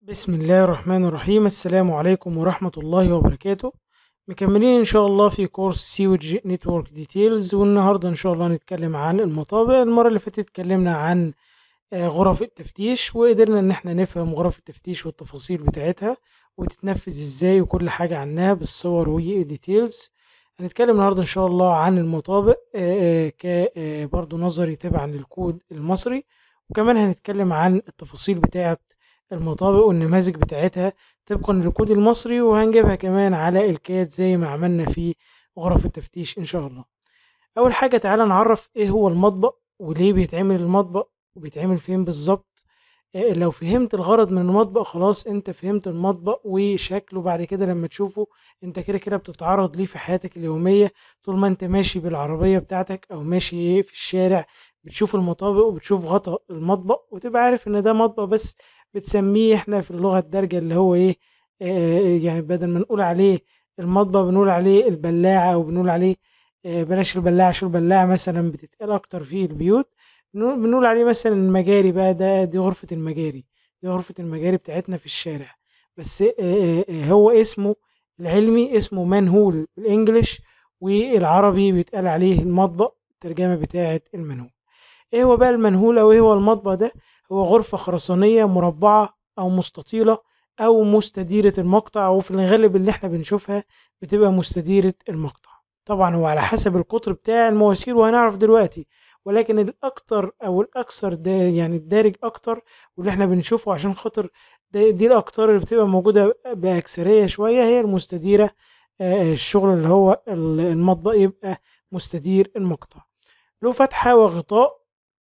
بسم الله الرحمن الرحيم السلام عليكم ورحمة الله وبركاته مكملين إن شاء الله في كورس سيوج نتورك ديتيلز والنهاردة إن شاء الله نتكلم عن المطابق المرة اللي فاتت اتكلمنا عن آه، غرف التفتيش وقدرنا إن احنا نفهم غرف التفتيش والتفاصيل بتاعتها وتتنفذ ازاي وكل حاجة عنها بالصور وديتيلز هنتكلم النهاردة إن شاء الله عن المطابق آه، آه، ك آه، برضو نظري تبعا للكود المصري وكمان هنتكلم عن التفاصيل بتاعة المطابق والنماذج بتاعتها طبقا للكود المصري وهنجيبها كمان على الكاد زي ما عملنا في غرف التفتيش ان شاء الله اول حاجة تعالى نعرف ايه هو المطبق وليه بيتعمل المطبق وبيتعمل فين بالظبط آه، لو فهمت الغرض من المطبق خلاص انت فهمت المطبق وشكله بعد كده لما تشوفه انت كده كده بتتعرض ليه في حياتك اليومية طول ما انت ماشي بالعربية بتاعتك او ماشي ايه في الشارع بتشوف المطابق وبتشوف غطا المطبق وتبقى عارف ان ده مطبق بس بتسميه احنا في اللغة الدارجة اللي هو ايه آه يعني بدل ما نقول عليه المطبخ بنقول عليه البلاعة او بنقول عليه آه بلاش البلاعة عشان البلاعة مثلا بتتقال اكتر في البيوت بنقول بنقول عليه مثلا المجاري بقى ده دي غرفة المجاري دي غرفة المجاري بتاعتنا في الشارع بس آه آه آه، هو اسمه العلمي اسمه منهول بالانجلش والعربي بيتقال عليه المطبخ الترجمة بتاعة المنهول ايه هو بقى المنهول او ايه هو المطبخ ده هو غرفة خرسانية مربعة او مستطيلة او مستديرة المقطع وفي الغالب اللي احنا بنشوفها بتبقى مستديرة المقطع طبعا هو على حسب القطر بتاع المواسير وهنعرف دلوقتي ولكن الاكتر او الاكثر ده يعني الدارج اكتر واللي احنا بنشوفه عشان خاطر ده- دي الاقطار اللي بتبقى موجودة باكثرية شوية هي المستديرة آه، الشغل اللي هو ال- المطبخ يبقى مستدير المقطع له فتحة وغطاء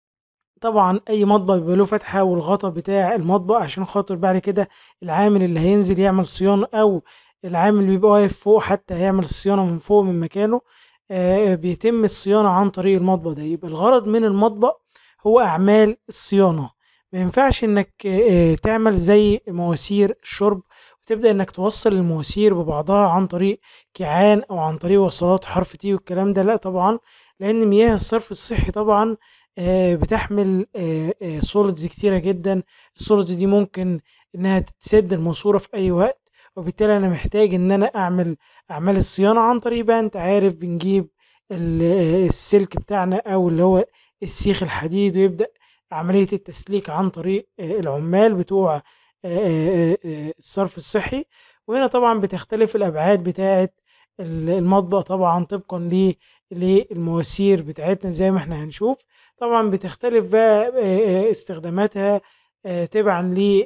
طبعا اي مطبخ بيبقى له فتحه والغطا بتاع المطبخ عشان خاطر بعد كده العامل اللي هينزل يعمل صيانه او العامل اللي بيبقى واقف فوق حتى هيعمل الصيانه من فوق من مكانه آه بيتم الصيانه عن طريق المطبخ ده يبقى الغرض من المطبخ هو اعمال الصيانه ما ينفعش انك آه تعمل زي مواسير الشرب وتبدا انك توصل المواسير ببعضها عن طريق كيعان او عن طريق وصلات حرف تي والكلام ده لا طبعا لان مياه الصرف الصحي طبعا آه، بتحمل سوليدز كتيرة جدا السوليدز دي ممكن انها تسد الماسورة في اي وقت وبالتالي انا محتاج ان انا اعمل اعمال الصيانة عن طريق بقى انت عارف بنجيب ال- آه، السلك بتاعنا او اللي هو السيخ الحديد ويبدأ عملية التسليك عن طريق آه، العمال بتوع آه، آه، آه، الصرف الصحي وهنا طبعا بتختلف الابعاد بتاعة ال- المطبخ طبعا طبقا ل- للمواسير بتاعتنا زي ما احنا هنشوف طبعا بتختلف بقى آه، آه، استخداماتها آه، تبعا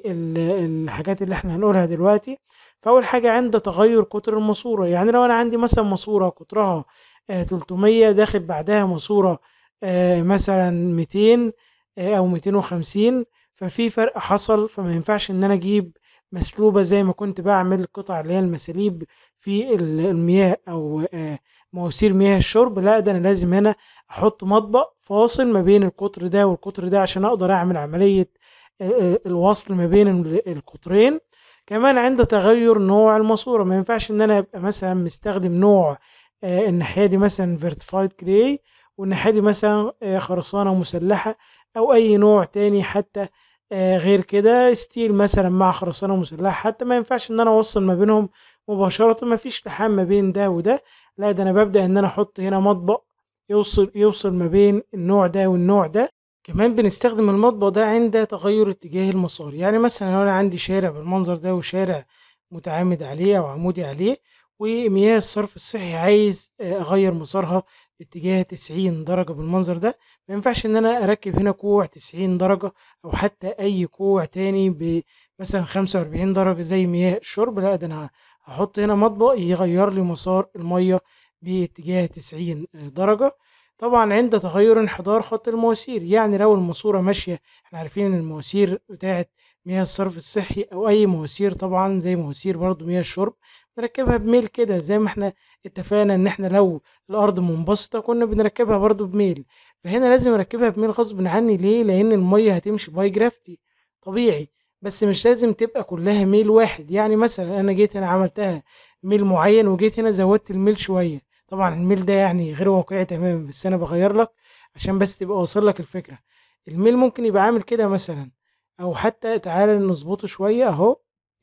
للحاجات اللي احنا هنقولها دلوقتي فأول حاجة عند تغير قطر الماسورة يعني لو أنا عندي مثلا ماسورة قطرها آه، 300 داخل بعدها ماسورة آه، مثلا 200 آه، أو 250 ففي فرق حصل فما ينفعش إن أنا أجيب مسلوبة زي ما كنت بعمل القطع اللي هي المساليب في ال- المياه أو آه، مواسير مياه الشرب لا ده أنا لازم هنا احط مطبق فاصل ما بين القطر ده والقطر ده عشان اقدر اعمل عملية آه، آه، الوصل ما بين ال- القطرين كمان عند تغير نوع الماسورة ما ينفعش ان انا ابقى مثلا مستخدم نوع آه، الناحية دي مثلا فيرتيفايد كلاي والناحية دي مثلا آه، خرسانة مسلحة او اي نوع تاني حتى آه، غير كده ستيل مثلا مع خرسانة مسلحة حتى ما ينفعش ان انا اوصل ما بينهم مباشرة ما فيش لحام ما بين ده وده لا ده انا ببدأ ان انا احط هنا مطبق يوصل يوصل ما بين النوع ده والنوع ده كمان بنستخدم المطبخ ده عند تغير اتجاه المسار يعني مثلا لو انا عندي شارع بالمنظر ده وشارع متعامد عليه او عمودي عليه ومياه الصرف الصحي عايز آه، اغير مسارها باتجاه 90 درجة بالمنظر ده ما ينفعش ان انا اركب هنا كوع 90 درجة او حتى اي كوع تاني بمثلا 45 درجة زي مياه الشرب لا ده انا هحط هنا مطبخ يغير لي مسار المية باتجاه 90 درجة طبعا عند تغير انحدار خط المواسير يعني لو الماسورة ماشية احنا عارفين ان المواسير بتاعت مياه الصرف الصحي او اي مواسير طبعا زي مواسير برضو مياه الشرب نركبها بميل كده زي ما احنا اتفقنا ان احنا لو الارض منبسطة كنا بنركبها برضو بميل فهنا لازم اركبها بميل غصب عني ليه لان المية هتمشي باي جرافتي طبيعي بس مش لازم تبقى كلها ميل واحد يعني مثلا انا جيت هنا عملتها ميل معين وجيت هنا زودت الميل شوية طبعا الميل ده يعني غير واقعي تماما بس انا بغير لك عشان بس تبقى واصل لك الفكرة الميل ممكن يبقى عامل كده مثلا او حتى تعالى نظبطه شوية اهو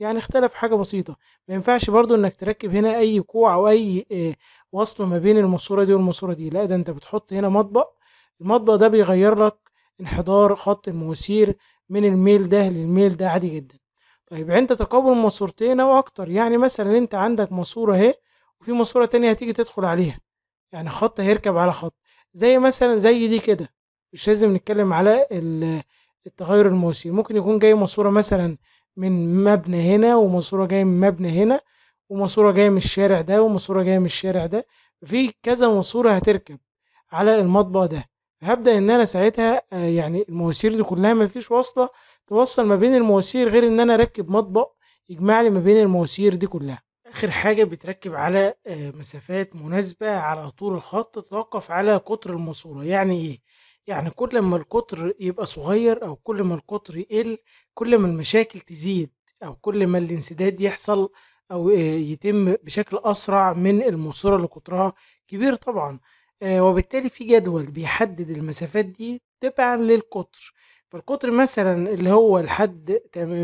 يعني اختلف حاجة بسيطة ما ينفعش برضو انك تركب هنا اي كوع او اي آه، وصل ما بين الماسورة دي والماسورة دي لا ده انت بتحط هنا مطبق المطبق ده بيغير لك انحدار خط المواسير من الميل ده للميل ده عادي جدا طيب عند تقابل ماسورتين او اكتر يعني مثلا انت عندك ماسورة اهي وفي ماسورة تانية هتيجي تدخل عليها يعني خط هيركب على خط زي مثلا زي دي كده مش لازم نتكلم على التغير المواسير ممكن يكون جاي ماسورة مثلا من مبنى هنا وماسورة جاية من مبنى هنا وماسورة جاية من الشارع ده وماسورة جاية من الشارع ده في كذا ماسورة هتركب على المطبق ده هبدأ إن أنا ساعتها آه، يعني المواسير دي كلها مفيش واصلة توصل ما بين المواسير غير إن أنا أركب مطبق يجمع لي ما بين المواسير دي كلها آخر حاجة بتركب على آه، مسافات مناسبة على طول الخط تتوقف على قطر الماسورة يعني إيه؟ يعني كل ما القطر يبقى صغير أو كل ما القطر يقل كل ما المشاكل تزيد أو كل ما الانسداد يحصل أو آه، يتم بشكل أسرع من الماسورة اللي قطرها كبير طبعا آه، وبالتالي في جدول بيحدد المسافات دي تبعا للقطر فالقطر مثلا اللي هو لحد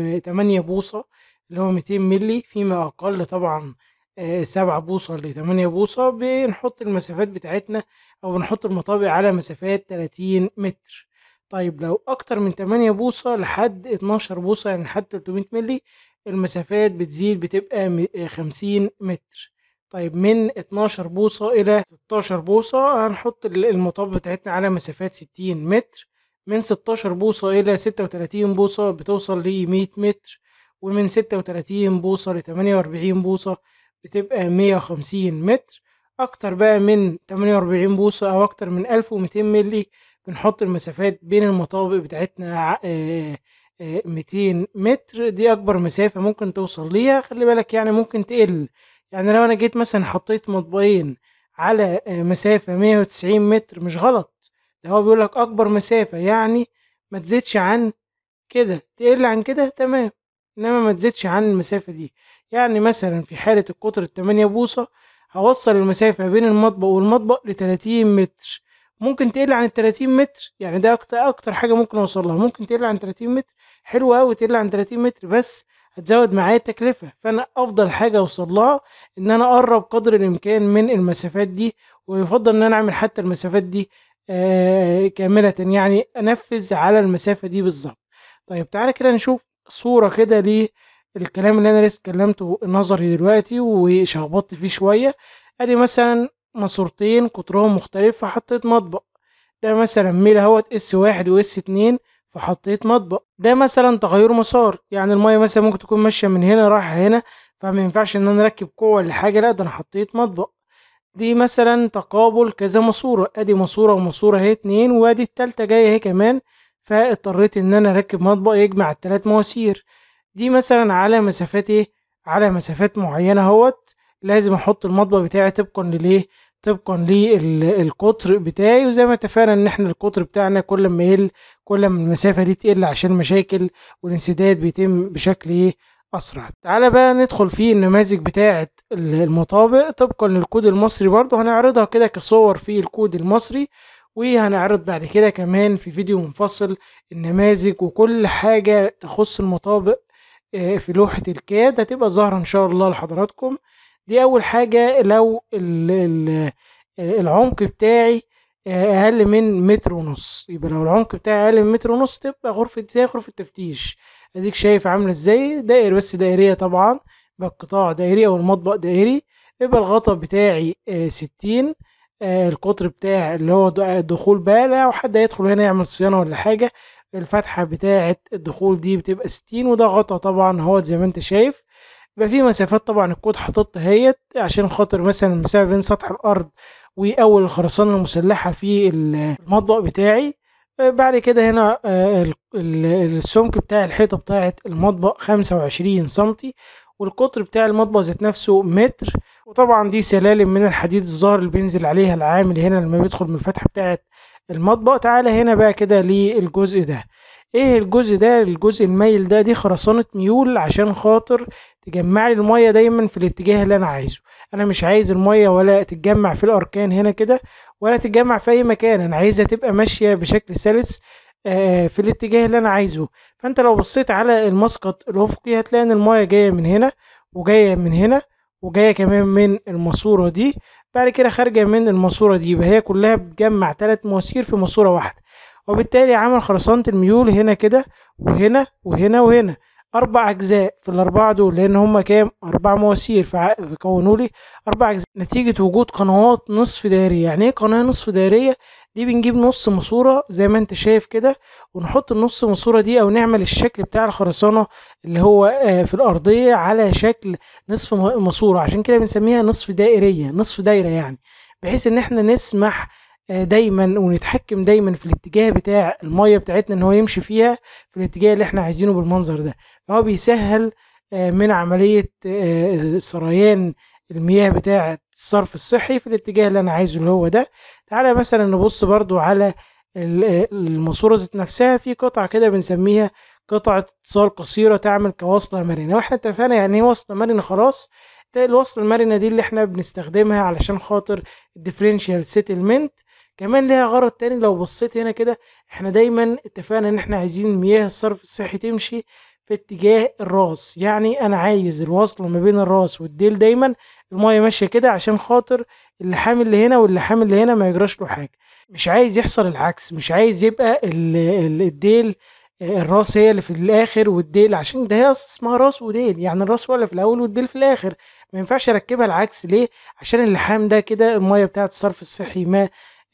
8 بوصة اللي هو 200 ملي فيما أقل طبعا آه، سبعة بوصة لتمانية بوصة بنحط المسافات بتاعتنا أو بنحط المطابق على مسافات تلاتين متر طيب لو أكتر من تمانية بوصة لحد اتناشر بوصة يعني لحد تلتمية ملي المسافات بتزيد بتبقى خمسين متر طيب من اتناشر بوصة إلى ستاشر بوصة هنحط المطابق بتاعتنا على مسافات ستين متر من ستاشر بوصة إلى ستة وتلاتين بوصة بتوصل لمية متر ومن ستة وتلاتين بوصة لتمانية وأربعين بوصة بتبقى مية وخمسين متر أكتر بقى من تمانية وأربعين بوصة أو أكتر من ألف ومتين ملي بنحط المسافات بين المطابق بتاعتنا آه، آه، ميتين متر دي أكبر مسافة ممكن توصل ليها خلي بالك يعني ممكن تقل يعني لو أنا جيت مثلا حطيت مطبقين على آه، مسافة مية وتسعين متر مش غلط ده هو بيقولك أكبر مسافة يعني ما تزيدش عن كده تقل عن كده تمام إنما ما تزيدش عن المسافة دي يعني مثلا في حالة القطر التمانية بوصة هوصل المسافة بين المطبق والمطبق لتلاتين متر ممكن تقل عن التلاتين متر يعني ده أكتر, أكتر حاجة ممكن أوصلها ممكن تقل عن تلاتين متر حلو أوي تقل عن تلاتين متر بس هتزود معايا التكلفة فأنا أفضل حاجة أوصل لها إن أنا أقرب قدر الإمكان من المسافات دي ويفضل إن أنا أعمل حتى المسافات دي آه كاملة يعني أنفذ على المسافة دي بالظبط طيب تعالى كده نشوف صورة كده الكلام اللي انا لسه اتكلمته نظري دلوقتي وشخبطت فيه شويه ادي مثلا ماسورتين قطرهم مختلف فحطيت مطبق ده مثلا ميل اهوت اس واحد واس اتنين فحطيت مطبق ده مثلا تغير مسار يعني المية مثلا ممكن تكون ماشية من هنا رايحة هنا فما ينفعش ان انا اركب قوة ولا حاجة لا ده انا حطيت مطبق دي مثلا تقابل كذا ماسورة ادي ماسورة وماسورة اهي اتنين وادي التالتة جاية اهي كمان فاضطريت ان انا اركب مطبق يجمع التلات مواسير دي مثلا على مسافات ايه على مسافات معينة اهوت لازم احط المطبخ بتاعي طبقا لليه طبقا للقطر بتاعي وزي ما اتفقنا ان احنا القطر بتاعنا كل ما يقل كل ما المسافة دي تقل عشان مشاكل والانسداد بيتم بشكل ايه اسرع تعالى بقى ندخل في النماذج بتاعة المطابق طبقا للكود المصري برضو هنعرضها كده كصور في الكود المصري وهنعرض بعد كده كمان في فيديو منفصل النماذج وكل حاجة تخص المطابق آه، في لوحة الكاد هتبقى ظاهرة ان شاء الله لحضراتكم دي اول حاجة لو العمق بتاعي آه، اقل من متر ونص يبقى لو العمق بتاعي اقل من متر ونص تبقى غرفة زي غرفة تفتيش اديك شايف عاملة ازاي دائر بس دائرية طبعا يبقى القطاع دائرية والمطبق دائري يبقى الغطا بتاعي آه، ستين القطر بتاع اللي هو دخول بقى لو حد هيدخل هنا يعمل صيانة ولا حاجة الفتحة بتاعة الدخول دي بتبقى ستين وده غطا طبعا هو زي ما انت شايف يبقى في مسافات طبعا الكود حاططها اهيت عشان خاطر مثلا المسافة بين سطح الأرض وأول الخرسانة المسلحة في المطبق بتاعي بعد كده هنا آه، السمك بتاع الحيطة بتاعة المطبق خمسة وعشرين سنتي والقطر بتاع المطبخ ذات نفسه متر وطبعا دي سلالم من الحديد الظاهر اللي بينزل عليها العامل هنا لما بيدخل من الفتحة بتاعة المطبخ تعالى هنا بقى كده للجزء ده ايه الجزء ده الجزء المايل ده دي خرسانة ميول عشان خاطر تجمع لي المية دايما في الاتجاه اللي انا عايزه انا مش عايز المية ولا تتجمع في الاركان هنا كده ولا تتجمع في اي مكان انا عايزها تبقى ماشية بشكل سلس آه، في الاتجاه اللي انا عايزه فانت لو بصيت على المسقط الافقي هتلاقي ان المايه جايه من هنا وجايه من هنا وجايه كمان من الماسوره دي بعد كده خارجه من الماسوره دي يبقى هي كلها بتجمع ثلاث مواسير في ماسوره واحده وبالتالي عمل خرسانة الميول هنا كده وهنا وهنا وهنا أربع أجزاء في الأربعة دول لأن هما كام أربع مواسير فكونوا لي أربع أجزاء نتيجة وجود قنوات نصف دائرية يعني إيه قناة نصف دائرية دي بنجيب نص ماسورة زي ما أنت شايف كده ونحط النص ماسورة دي أو نعمل الشكل بتاع الخرسانة اللي هو آه، في الأرضية على شكل نصف ماسورة عشان كده بنسميها نصف دائرية نصف دايرة يعني بحيث إن إحنا نسمح آه، دايما ونتحكم دايما في الاتجاه بتاع المية بتاعتنا ان هو يمشي فيها في الاتجاه اللي احنا عايزينه بالمنظر ده فهو بيسهل آه، من عملية آه، سريان المياه بتاعة الصرف الصحي في الاتجاه اللي انا عايزه اللي هو ده تعالى مثلا نبص برضو على الماسورة ذات نفسها في قطعة كده بنسميها قطعة اتصال قصيرة تعمل كوصلة مرنة واحنا اتفقنا يعني ايه وصلة مرنة خلاص الوصلة المرنة دي اللي احنا بنستخدمها علشان خاطر الديفرنشال سيتلمنت كمان ليها غرض تاني لو بصيت هنا كده احنا دايما اتفقنا ان احنا عايزين مياه الصرف الصحي تمشي في اتجاه الراس يعني انا عايز الوصل ما بين الراس والديل دايما المايه ماشيه كده عشان خاطر اللحام اللي هنا واللحام اللي هنا ما يجراش له حاجه مش عايز يحصل العكس مش عايز يبقى الديل الراس هي اللي في الاخر والديل عشان ده هي اسمها راس وديل يعني الراس هو اللي في الاول والديل في الاخر ما ينفعش اركبها العكس ليه عشان اللحام ده كده المايه بتاعه الصرف الصحي ما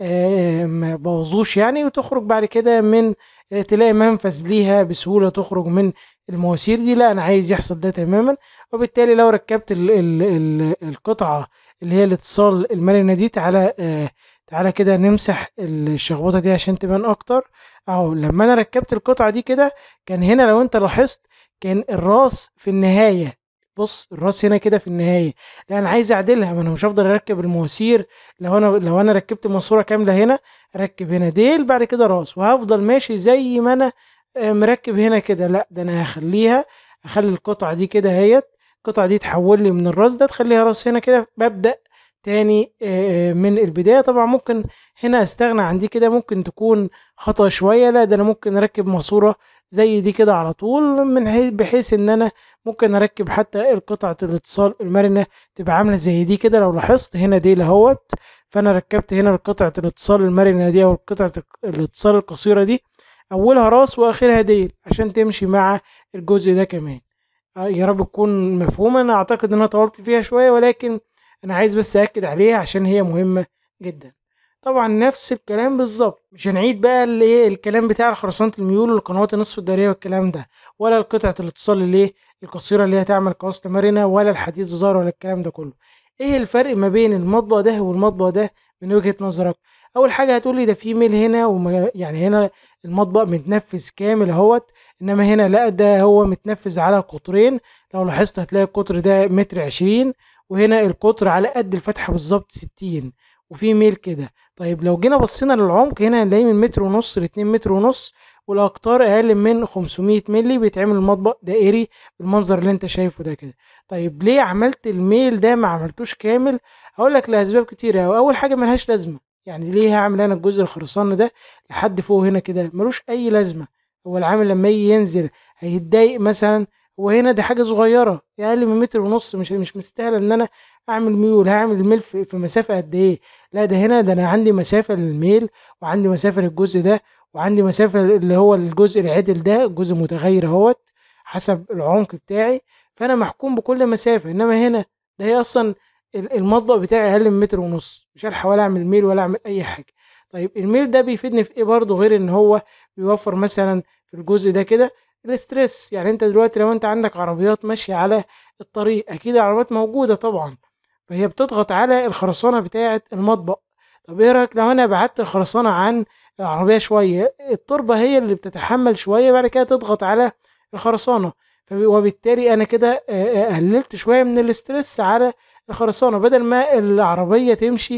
آه، ما بوظوش يعني وتخرج بعد كده من آه، تلاقي منفذ ليها بسهولة تخرج من المواسير دي لا أنا عايز يحصل ده تماما وبالتالي لو ركبت ال ال ال القطعة اللي هي الاتصال المرنة دي تعالى آه تعالى كده نمسح الشخبطة دي عشان تبان أكتر أهو لما أنا ركبت القطعة دي كده كان هنا لو أنت لاحظت كان الراس في النهاية بص الراس هنا كده في النهايه لا انا عايز اعدلها ما انا مش هفضل اركب المواسير لو انا لو انا ركبت ماسوره كامله هنا اركب هنا ديل بعد كده راس وهفضل ماشي زي ما انا آه، مركب هنا كده لا ده انا هخليها اخلي القطعه دي كده اهيت القطعه دي تحول لي من الراس ده تخليها راس هنا كده ببدا تاني آه، من البدايه طبعا ممكن هنا استغنى عن دي كده ممكن تكون خطأ شويه لا ده انا ممكن اركب ماسوره زي دي كده على طول من بحيث ان انا ممكن اركب حتى القطعة الاتصال المرنة تبقى عاملة زي دي كده لو لاحظت هنا دي لهوت فانا ركبت هنا قطعة الاتصال المرنة دي او قطعة الاتصال القصيرة دي اولها راس واخرها ديل عشان تمشي مع الجزء ده كمان آه، يا رب تكون مفهومة انا اعتقد ان انا طولت فيها شوية ولكن انا عايز بس اكد عليها عشان هي مهمة جدا طبعا نفس الكلام بالظبط مش هنعيد بقى اللي ايه الكلام بتاع خرسانة الميول والقنوات النصف الدائرية والكلام ده ولا القطعة الاتصال اللي ايه القصيرة اللي هي تعمل كواسطة مرنة ولا الحديد زار ولا الكلام ده كله ايه الفرق ما بين المطبق ده والمطبق ده من وجهة نظرك اول حاجة هتقولي ده في ميل هنا وما يعني هنا المطبق متنفذ كامل اهوت انما هنا لا ده هو متنفذ على قطرين لو لاحظت هتلاقي القطر ده متر عشرين وهنا القطر على قد الفتحة بالظبط ستين وفي ميل كده طيب لو جينا بصينا للعمق هنا هنلاقيه من متر ونص لاتنين متر ونص والاقطار اقل من 500 مللي بيتعمل المطبق دائري بالمنظر اللي انت شايفه ده كده طيب ليه عملت الميل ده ما عملتوش كامل هقول لك لاسباب كتيره اول حاجه ملهاش لازمه يعني ليه هعمل انا الجزء الخرساني ده لحد فوق هنا كده ملوش اي لازمه هو العامل لما يجي ينزل هيتضايق مثلا وهنا دي حاجه صغيره اقل من متر ونص مش مش مستاهله ان انا اعمل ميول هعمل الميل في, في مسافه قد ايه لا ده هنا ده انا عندي مسافه للميل وعندي مسافه للجزء ده وعندي مسافه اللي هو الجزء العدل ده جزء متغير اهوت حسب العمق بتاعي فانا محكوم بكل مسافه انما هنا ده هي اصلا المطبق بتاعي اقل من متر ونص مش هلحق ولا اعمل ميل ولا اعمل اي حاجه طيب الميل ده بيفيدني في ايه برضه غير ان هو بيوفر مثلا في الجزء ده كده الاسترس يعني انت دلوقتي لو انت عندك عربيات ماشيه على الطريق اكيد العربيات موجوده طبعا فهي بتضغط على الخرسانه بتاعه المطبق طب ايه رايك لو انا بعدت الخرسانه عن العربيه شويه التربه هي اللي بتتحمل شويه بعد كده تضغط على الخرسانه وبالتالي انا كده قللت شويه من الاسترس على الخرسانه بدل ما العربيه تمشي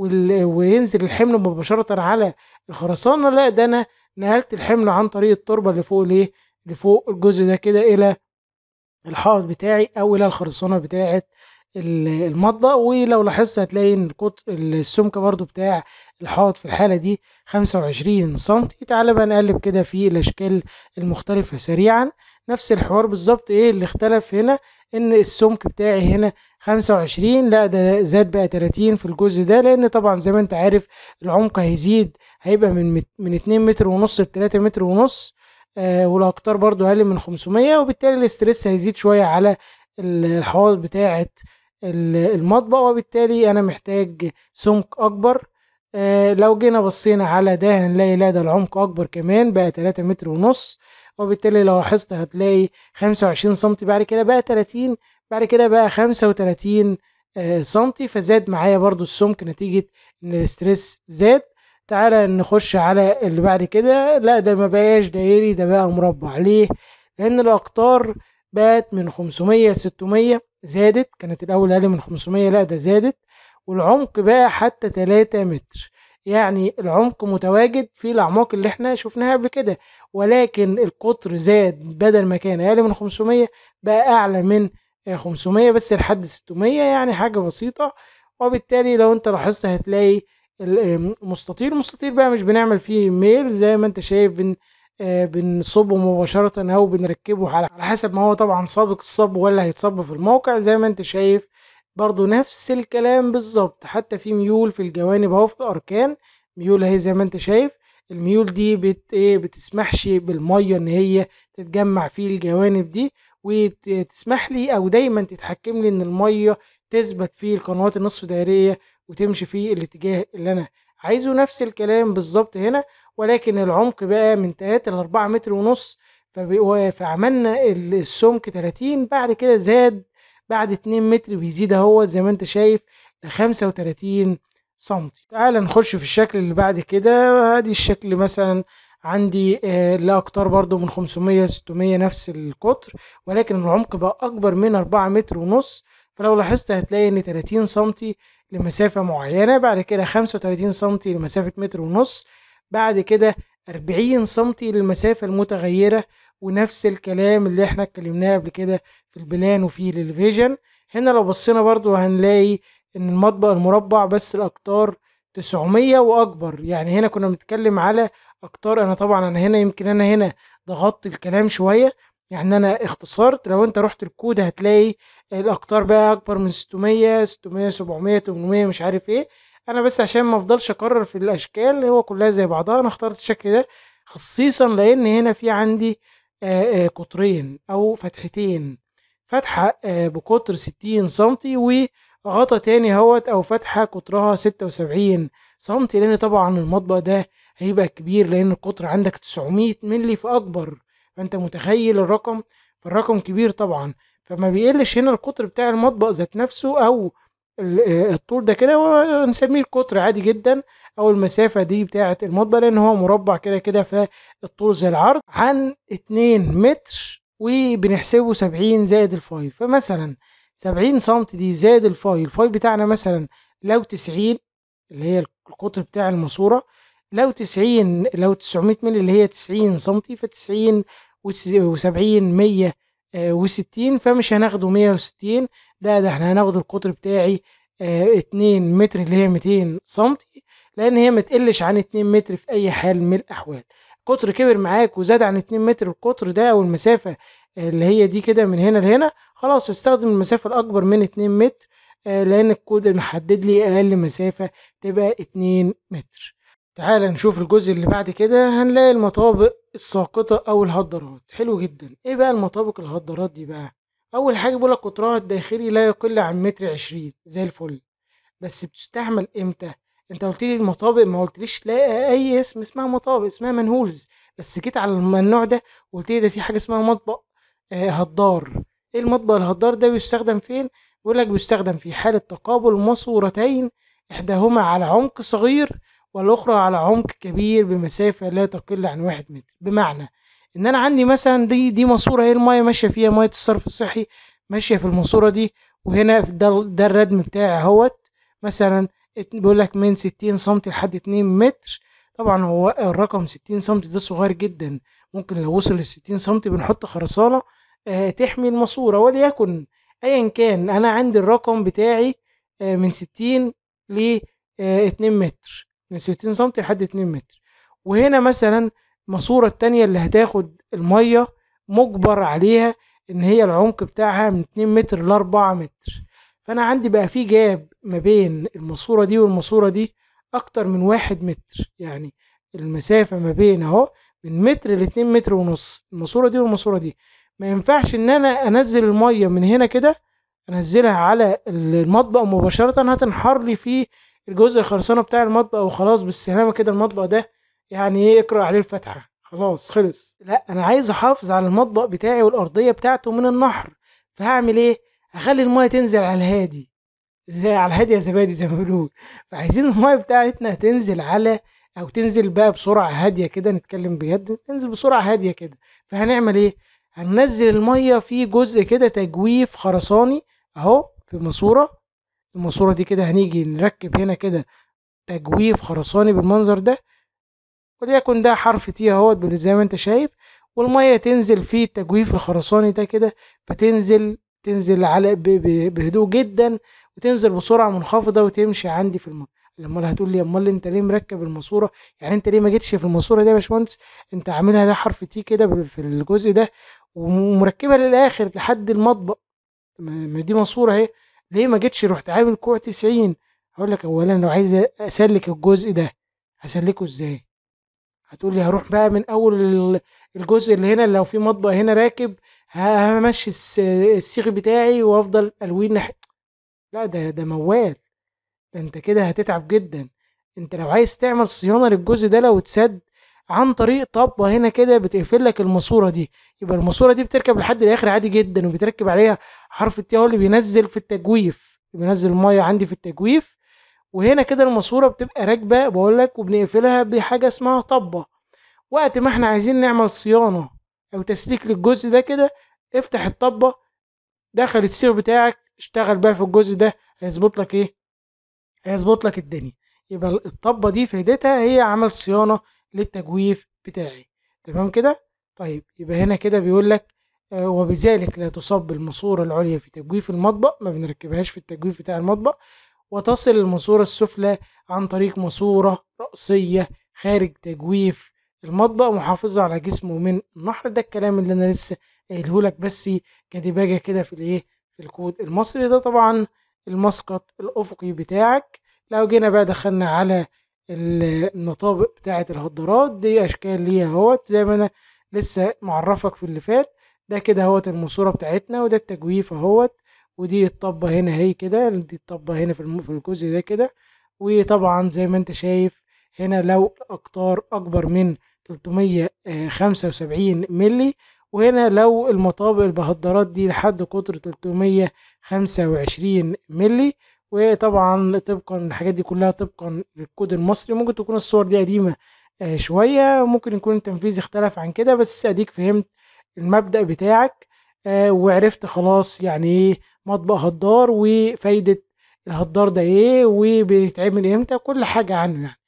وينزل الحمل مباشره على الخرسانه لا ده انا نقلت الحمل عن طريق التربه اللي فوق الايه اللي فوق الجزء ده كده الى الحائط بتاعي او الى الخرسانه بتاعه المطبخ ولو لاحظت هتلاقي ان القطر السمك برضو بتاع الحائط في الحالة دي خمسة وعشرين سنتي تعالى بقى نقلب كده في الأشكال المختلفة سريعا نفس الحوار بالظبط ايه اللي اختلف هنا ان السمك بتاعي هنا خمسة وعشرين لا ده زاد بقى تلاتين في الجزء ده لان طبعا زي ما انت عارف العمق هيزيد هيبقى من من اتنين متر ونص لتلاتة متر ونص آه والاقطار برضو اقل من خمسمية وبالتالي الاسترس هيزيد شوية على الحوائط بتاعة المطبخ وبالتالي انا محتاج سمك اكبر آه لو جينا بصينا على ده هنلاقي لا ده العمق اكبر كمان بقى تلاتة متر ونص وبالتالي لو لاحظت هتلاقي خمسة وعشرين سنتي بعد كده بقى تلاتين بعد كده بقى خمسة وتلاتين آه سنتي فزاد معايا برضو السمك نتيجة ان الاسترس زاد تعالى نخش على اللي بعد كده لا ده ما بقاش دايري ده بقى مربع ليه لان الاقطار بقت من خمسمية ستمية زادت كانت الاول اقل من خمسمية لا ده زادت والعمق بقى حتى تلاتة متر يعني العمق متواجد في الأعماق اللي احنا شفناها قبل كده ولكن القطر زاد بدل ما كان أقل من 500 بقى أعلى من 500 بس لحد 600 يعني حاجة بسيطة وبالتالي لو انت لاحظت هتلاقي المستطيل المستطيل بقى مش بنعمل فيه ميل زي ما انت شايف بن بنصبه مباشرة أو بنركبه على حسب ما هو طبعا سابق الصب ولا هيتصب في الموقع زي ما انت شايف برضو نفس الكلام بالظبط حتى في ميول في الجوانب اهو في الاركان ميول اهي زي ما انت شايف الميول دي بت ايه بتسمحش بالميه ان هي تتجمع في الجوانب دي وتسمح لي او دايما تتحكم لي ان الميه تثبت في القنوات النصف دائريه وتمشي في الاتجاه اللي انا عايزه نفس الكلام بالظبط هنا ولكن العمق بقى من 3 ل 4 متر ونص فعملنا السمك 30 بعد كده زاد بعد 2 متر بيزيد اهو زي ما انت شايف ل 35 سنتي تعال نخش في الشكل اللي بعد كده ادي الشكل مثلا عندي آه لاقطار برضو من 500 600 نفس القطر ولكن العمق بقى اكبر من 4 متر ونص فلو لاحظت هتلاقي ان 30 سنتي لمسافة معينة بعد كده 35 سنتي لمسافة متر ونص بعد كده 40 سنتي للمسافة المتغيرة ونفس الكلام اللي احنا اتكلمناه قبل كده في البلان وفي الفيجن هنا لو بصينا برضو هنلاقي ان المطبق المربع بس الاقطار 900 واكبر يعني هنا كنا بنتكلم على اقطار انا طبعا انا هنا يمكن انا هنا ضغطت الكلام شويه يعني انا اختصرت لو انت رحت الكود هتلاقي الاقطار بقى اكبر من 600 600 700 800 مش عارف ايه انا بس عشان ما افضلش اكرر في الاشكال هو كلها زي بعضها انا اخترت الشكل ده خصيصا لان هنا في عندي قطرين او فتحتين فتحة بقطر ستين سنتي وغطا تاني اهوت او فتحة قطرها ستة وسبعين سنتي لان طبعا المطبخ ده هيبقى كبير لان القطر عندك تسعمية ملي فاكبر فانت متخيل الرقم فالرقم كبير طبعا فما بيقلش هنا القطر بتاع المطبخ ذات نفسه او الطول ده كده ونسميه القطر عادي جدا او المسافة دي بتاعة المطبخ لان هو مربع كده كده فالطول زي العرض عن اتنين متر وبنحسبه سبعين زائد الفاي فمثلا سبعين سنتي دي زائد الفاي الفاي بتاعنا مثلا لو تسعين اللي هي القطر بتاع الماسورة لو تسعين لو تسعمية مللي اللي هي تسعين سنتي فتسعين وسبعين مية وستين فمش هناخده مية وستين لا ده احنا هناخد القطر بتاعي اه اتنين متر اللي هي ميتين سنتي لان هي متقلش عن اتنين متر في اي حال من الاحوال قطر كبر معاك وزاد عن اتنين متر القطر ده او المسافة اللي هي دي كده من هنا لهنا خلاص استخدم المسافة الاكبر من اتنين متر اه لان الكود محدد لي اقل مسافة تبقى اتنين متر تعال نشوف الجزء اللي بعد كده هنلاقي المطابق الساقطة أو الهدرات حلو جدا ايه بقى المطابق الهدرات دي بقى أول حاجة بقولك قطرها الداخلي لا يقل عن متر عشرين زي الفل بس بتستعمل امتى انت قلت لي المطابق ما قلتليش لا اي اسم اسمها مطابق اسمها منهولز بس جيت على النوع ده وقلت لي ده في حاجه اسمها مطبق آه هدار ايه المطبق الهدار ده بيستخدم فين بيقول لك بيستخدم في حاله تقابل ماسورتين احداهما على عمق صغير والاخرى على عمق كبير بمسافه لا تقل عن واحد متر بمعنى ان انا عندي مثلا دي دي ماسوره هي المايه ماشيه فيها ميه الصرف الصحي ماشيه في الماسوره دي وهنا ده, ده الردم بتاعي اهوت مثلا بيقول لك من 60 سم لحد 2 متر طبعا هو الرقم 60 سم ده صغير جدا ممكن لو وصل ل 60 سم بنحط خرسانه آه تحمي الماسوره وليكن أيًا كان أنا عندي الرقم بتاعي آآ من 60 ل آآ 2 متر، من 60 سنتي لحد 2 متر، وهنا مثلًا الماسورة التانية اللي هتاخد المَيّة مُجبر عليها إن هي العمق بتاعها من 2 متر ل4 متر، فأنا عندي بقى في جاب ما بين الماسورة دي والماسورة دي أكتر من 1 متر، يعني المسافة ما بين أهو من متر ل2 متر ونُص، الماسورة دي والماسورة دي، ما ينفعش إن أنا أنزّل المَيّة من هنا كده أنزّلها على ال المطبق مباشرةً هتنحر لي في الجزء الخرسانة بتاع المطبق وخلاص بالسلامة كده المطبق ده يعني إيه اقرأ عليه الفاتحة، خلاص خلص، لأ أنا عايز أحافظ على المطبق بتاعي والأرضية بتاعته من النحر، فهاعمل إيه؟ هاخلّي المَيّة تنزل على الهادي، زي على الهادي يا زبادي زي ما بنقول، فعايزين المَيّة بتاعتنا تنزل على أو تنزل بقى بسرعة هادية كده نتكلم بجد، تنزل بسرعة هادية كده، فهنعمل إيه؟ هننزّل المَيّة في جزء كده تجويف خرساني أهو في ماسورة، الماسورة دي كده هنيجي نركب هنا كده تجويف خرساني بالمنظر ده، وليكن ده حرف T أهوّة بال زي ما أنت شايف، والمَيّة تنزل في التجويف الخرساني ده كده، فتنزل تنزل على ب ب بهدوء جدًا وتنزل بسرعة منخفضة وتمشي عندي في الم أمّال هتقول لي أمّال أنت ليه مركّب الماسورة يعني أنت ليه ما جيتش في الماسورة دي يا باشمهندس أنت عاملها ليه حرف T كده ب في الجزء ده ومركّبها للآخر لحد المطبق، ما ما دي ماسورة أهي، ليه ما جيتش رُحت عامل كوع 90 هاقول لك أولًا لو عايز أسلّك الجزء ده هاسلّكه إزاي؟ هتقول لي هاروح بقى من أول ال الجزء اللي هنا لو في مطبق هنا راكب ه هامشّي الس السيخ بتاعي وأفضل ألويه ناح لأ ده ده موال، ده أنت كده هتتعب جدًا، أنت لو عايز تعمل صيانة للجزء ده لو اتسد عن طريق طبّة هنا كده بتقفل لك الماسورة دي، يبقى الماسورة دي بتركب لحد الآخر عادي جدًا وبيتركب عليها حرف الT أهو اللي بينزّل في التجويف، بينزّل المَيّة عندي في التجويف، وهنا كده الماسورة بتبقى راكبة باقول لك وبنقفلها بحاجة اسمها طبّة، وقت ما إحنا عايزين نعمل صيانة أو تسليك للجزء ده كده افتح الطبّة دخل السيخ بتاعك اشتغل بقى في الجزء ده هيضبط لك إيه، هيضبط لك الدنيا، يبقى ال الطبّة دي فايدتها هي عمل صيانة للتجويف بتاعي، تمام كده؟ طيب يبقى هنا كده بيقول لك آآ وبذلك لا تصَب الماسورة العُليا في تجويف المطبق، ما بنركبهاش في التجويف بتاع المطبق، وتصل الماسورة السفلى عن طريق ماسورة رأسية خارج تجويف المطبق محافظة على جسمه من النحر، ده الكلام اللي أنا لسه قايله لك بس كديباجة كده في الإيه، في الكود المصري، ده طبعًا المسقط الأفقي بتاعك، لو جينا بقى دخلنا على ال المطابق بتاعة الهدّارات دي أشكال ليها أهوّة زي ما أنا لسه معرّفك في اللي فات، ده كده أهوّة الماسورة بتاعتنا وده التجويف أهوّة، ودي الطبّة هنا أهي كده، دي الطبّة هنا في الم في الجزء ده كده، وطبعًا زي ما أنت شايف هنا لو الأقطار أكبر من 375 مللي، وهنا لو المطابق البهدّارات دي لحد قطر 325 مللي، وطبعًا طبقًا الحاجات دي كلّها طبقًا للكود المصري، ممكن تكون الصور دي قديمة آآ شوية، ممكن يكون التنفيذ اختلف عن كده، بس أديك فهمت المبدأ بتاعك آآ وعرفت خلاص يعني إيه مطبق هدّار وفايدة الهدّار ده إيه وبيتعمل إمتى، كل حاجة عنه يعني.